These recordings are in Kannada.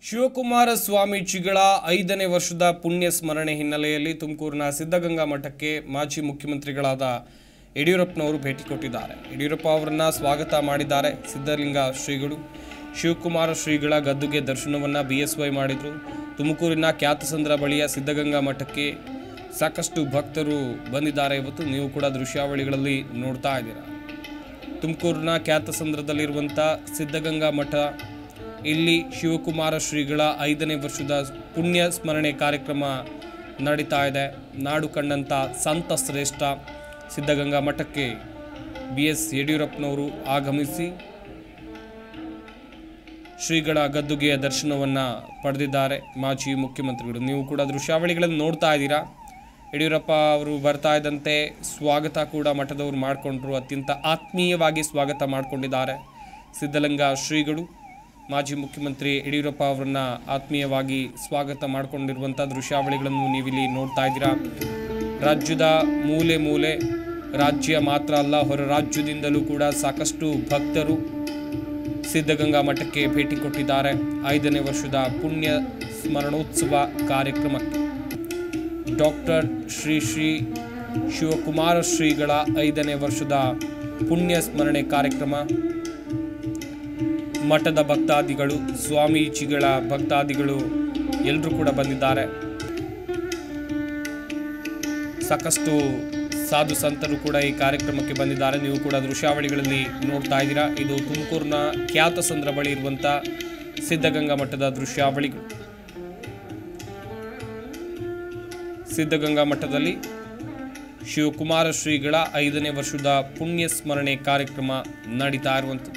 ಶಿವಕುಮಾರ ಸ್ವಾಮೀಜಿಗಳ ಐದನೇ ವರ್ಷದ ಪುಣ್ಯ ಸ್ಮರಣೆ ಹಿನ್ನೆಲೆಯಲ್ಲಿ ತುಮಕೂರಿನ ಸಿದ್ಧಗಂಗಾ ಮಠಕ್ಕೆ ಮಾಜಿ ಮುಖ್ಯಮಂತ್ರಿಗಳಾದ ಯಡಿಯೂರಪ್ಪನವರು ಭೇಟಿ ಕೊಟ್ಟಿದ್ದಾರೆ ಯಡಿಯೂರಪ್ಪ ಅವರನ್ನ ಸ್ವಾಗತ ಮಾಡಿದ್ದಾರೆ ಸಿದ್ಧಲಿಂಗ ಶ್ರೀಗಳು ಶಿವಕುಮಾರ ಶ್ರೀಗಳ ಗದ್ದುಗೆ ದರ್ಶನವನ್ನು ಬಿ ಎಸ್ ವೈ ಮಾಡಿದರು ತುಮಕೂರಿನ ಖ್ಯಾತಸಂದ್ರ ಬಳಿಯ ಸಿದ್ಧಗಂಗಾ ಮಠಕ್ಕೆ ಸಾಕಷ್ಟು ಭಕ್ತರು ಬಂದಿದ್ದಾರೆ ಇವತ್ತು ನೀವು ಕೂಡ ದೃಶ್ಯಾವಳಿಗಳಲ್ಲಿ ನೋಡ್ತಾ ಇದ್ದೀರಾ ತುಮಕೂರಿನ ಖ್ಯಾತಸಂದ್ರದಲ್ಲಿರುವಂಥ ಸಿದ್ಧಗಂಗಾ ಮಠ ಇಲ್ಲಿ ಶಿವಕುಮಾರ ಶ್ರೀಗಳ ಐದನೇ ವರ್ಷದ ಪುಣ್ಯ ಸ್ಮರಣೆ ಕಾರ್ಯಕ್ರಮ ನಡೀತಾ ಇದೆ ನಾಡು ಕಂಡಂಥ ಸಂತ ಶ್ರೇಷ್ಠ ಸಿದ್ಧಗಂಗಾ ಮಠಕ್ಕೆ ಬಿ ಎಸ್ ಯಡಿಯೂರಪ್ಪನವರು ಆಗಮಿಸಿ ಶ್ರೀಗಳ ಗದ್ದುಗೆಯ ದರ್ಶನವನ್ನು ಪಡೆದಿದ್ದಾರೆ ಮಾಜಿ ಮುಖ್ಯಮಂತ್ರಿಗಳು ನೀವು ಕೂಡ ದೃಶ್ಯಾವಳಿಗಳನ್ನು ನೋಡ್ತಾ ಇದ್ದೀರಾ ಯಡಿಯೂರಪ್ಪ ಅವರು ಬರ್ತಾ ಇದ್ದಂತೆ ಸ್ವಾಗತ ಕೂಡ ಮಠದವರು ಮಾಡಿಕೊಂಡ್ರು ಅತ್ಯಂತ ಆತ್ಮೀಯವಾಗಿ ಸ್ವಾಗತ ಮಾಡಿಕೊಂಡಿದ್ದಾರೆ ಸಿದ್ಧಲಿಂಗ ಶ್ರೀಗಳು ಮಾಜಿ ಮುಖ್ಯಮಂತ್ರಿ ಯಡಿಯೂರಪ್ಪ ಅವರನ್ನ ಆತ್ಮೀಯವಾಗಿ ಸ್ವಾಗತ ಮಾಡಿಕೊಂಡಿರುವಂಥ ದೃಶ್ಯಾವಳಿಗಳನ್ನು ನೀವಿಲ್ಲಿ ನೋಡ್ತಾ ಇದ್ದೀರಾ ರಾಜ್ಯದ ಮೂಲೆ ಮೂಲೆ ರಾಜ್ಯ ಮಾತ್ರ ಅಲ್ಲ ಹೊರ ರಾಜ್ಯದಿಂದಲೂ ಕೂಡ ಸಾಕಷ್ಟು ಭಕ್ತರು ಸಿದ್ಧಗಂಗಾ ಮಠಕ್ಕೆ ಭೇಟಿ ಕೊಟ್ಟಿದ್ದಾರೆ ಐದನೇ ವರ್ಷದ ಪುಣ್ಯ ಸ್ಮರಣೋತ್ಸವ ಕಾರ್ಯಕ್ರಮಕ್ಕೆ ಡಾಕ್ಟರ್ ಶ್ರೀ ಶ್ರೀ ಶಿವಕುಮಾರ ಶ್ರೀಗಳ ಐದನೇ ವರ್ಷದ ಪುಣ್ಯ ಸ್ಮರಣೆ ಕಾರ್ಯಕ್ರಮ ಮಠದ ಭಕ್ತಾದಿಗಳು ಸ್ವಾಮೀಜಿಗಳ ಭಕ್ತಾದಿಗಳು ಎಲ್ಲರೂ ಕೂಡ ಬಂದಿದ್ದಾರೆ ಸಾಕಷ್ಟು ಸಾಧು ಸಂತರು ಕೂಡ ಈ ಕಾರ್ಯಕ್ರಮಕ್ಕೆ ಬಂದಿದ್ದಾರೆ ನೀವು ಕೂಡ ದೃಶ್ಯಾವಳಿಗಳಲ್ಲಿ ನೋಡ್ತಾ ಇದ್ದೀರಾ ಇದು ತುಮಕೂರಿನ ಖ್ಯಾತಸಂದ್ರ ಬಳಿ ಇರುವಂಥ ಸಿದ್ಧಗಂಗಾ ಮಠದ ದೃಶ್ಯಾವಳಿಗಳು ಸಿದ್ಧಗಂಗಾ ಮಠದಲ್ಲಿ ಶಿವಕುಮಾರ ಶ್ರೀಗಳ ಐದನೇ ವರ್ಷದ ಪುಣ್ಯ ಸ್ಮರಣೆ ಕಾರ್ಯಕ್ರಮ ನಡೀತಾ ಇರುವಂಥದ್ದು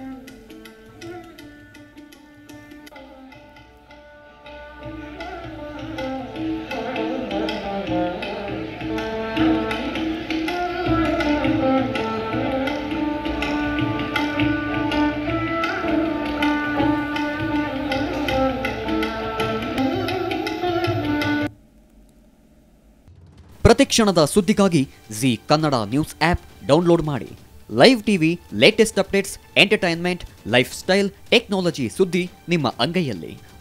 ಪ್ರತಿಕ್ಷಣದ ಸುದ್ದಿಗಾಗಿ Zee Kannada news app download ಮಾಡಿ live TV latest updates entertainment lifestyle technology ಸುದ್ದಿ ನಿಮ್ಮ ಅಂಗೈಯಲ್ಲಿ